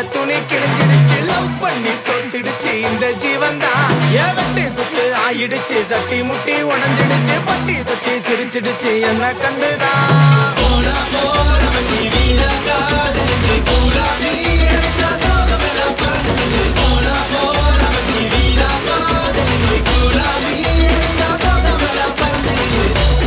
துணி கிழிஞ்சிடுச்சு லவ் பண்ணி தொத்திடுச்சு இந்த ஜீவன் தான் ஏவட்டு குத்து ஆயிடுச்சு சட்டி முட்டி உடஞ்சிடுச்சு பட்டி தொட்டி சிரிச்சிடுச்சு என்ன கண்டுதான் போனா போறவன் ஜீவினா காதலிச்சு கூடாமி அடிச்சா சோகமெல்லாம் பறந்துடுச்சு போனா போறவன் ஜீவினா காதலிச்சு கூடாமி அடிச்சா சோகமெல்லாம் பறந்துடுச்சு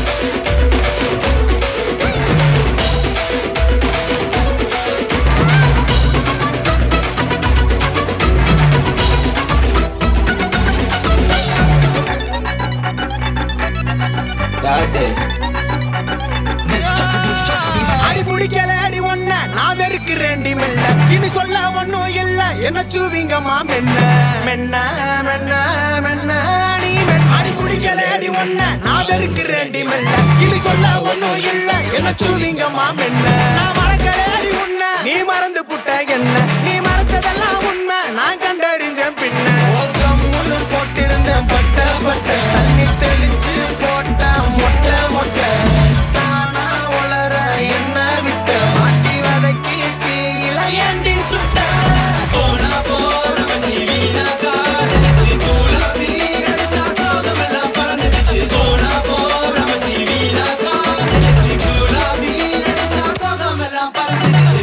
அடி பிடிக்கல அடி ஒண்ண நான் வெறுக்கிறேன்டி மெல்ல இனி சொல்ல ஒண்ணும் இல்ல என்ன சூவிங்கம்மா மென்ன மென்ன மென்ன மென்ன நீ மென்ன அடி பிடிக்கல அடி ஒண்ண நான் வெறுக்கிறேன்டி மெல்ல இனி சொல்ல ஒண்ணும் இல்ல என்ன சூவிங்கம்மா மென்ன நான் மறக்கல அடி உன்ன நீ மறந்து புட்ட என்ன நீ மறைச்சதெல்லாம் உண்மை நான் கண்டறிஞ்சேன் பின்ன ஓகம் முழு போட்டிருந்தேன் பட்ட பட்ட தண்ணி தெளிச்சு போட்ட மொட்டை மொட்டை தானா வளர என்ன விட்ட மாட்டி வதக்கி தீயில ஏண்டி சுட்ட போனா போறவன் ஜீவினா காதலிச்சு கூடாமி அடிச்சா சோகமெல்லாம் பறந்துடுச்சு போனா போறவன் ஜீவினா காதலிச்சு கூடாமி அடிச்சா சோகமெல்லாம் பறந்துடுச்சு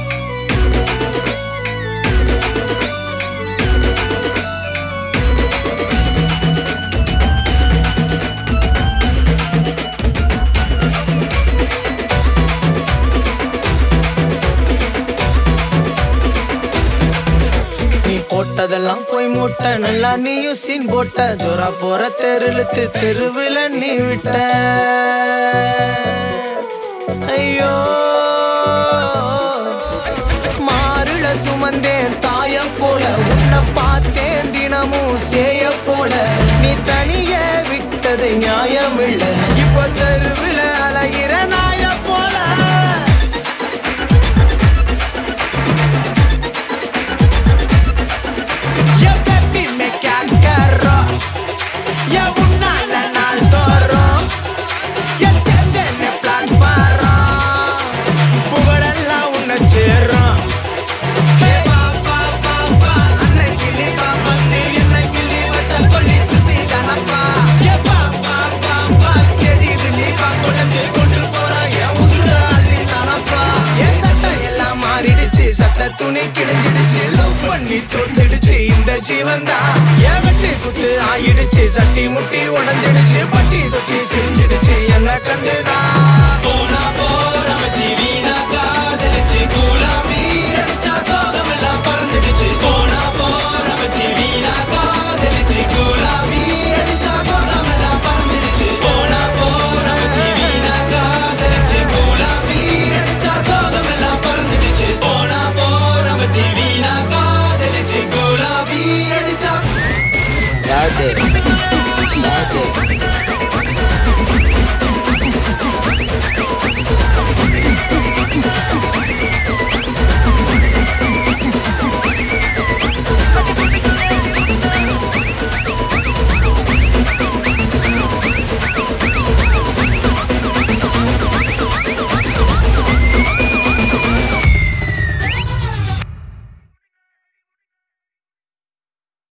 நீ போட்டதெல்லாம் போய் மூட்ட நல்லா நீயும் சீன் போட்ட ஜோரா போற தெருளுத்து தெருவில் நீ விட்ட ஐயோ மாறுல சுமந்தேன் தாய போல உன்னை பார்த்தேன் தினமும் சேய போல நீ தனிய விட்டது நியாயமில்ல இப்ப தெருவில் அழகிற நாய போல ये बेबी मैं क्या कर रहा ये उन्नाल नाल तोरो ये செந்தன பிளான் பாரா புகழெல்லாம் உன்னை சேரும் ஹே பா பா பா பா அன்னை கிளி பா வந்து என்னை கிளி வச்ச கொல்லி சுத்தி தானப்பா ஏ பா பா பா பா கேடி விழி பா கொலைஞ்சு கொண்டு போறா என் உசுர அள்ளி தானப்பா என் சட்டை எல்லாம் மாறிடுச்சு சட்டை துணி கிழிஞ்சிடுச்சு லவ் பண்ணி தொந்திடுச்சு இந்த ஜீவன் தான் என் வெட்டு குத்து ஆயிடுச்சு சட்டி முட்டி உடஞ்சிடுச்சு பட்டி தொட்டி சிரிஞ்சிடுச்சு என்ன கண்டுதான் போனா போறவன் ஜீவினா காதலிச்சு கூடாமி அடிச்சா சோகமெல்லாம் பறந்துடுச்சு போனா போறவன் ஜீவினா காதலிச்சு கூடாமி அடிச்சா சோகமெல்லாம் பறந்துடுச்சு போனா போறவன் ஜீவினா காதலிச்சு கூடாமி அடிச்சா சோகமெல்லாம் பறந்துடுச்சு போனா போறவன் ஜீவினா காதலிச்சு கூடாமி அடிச்சா யாரு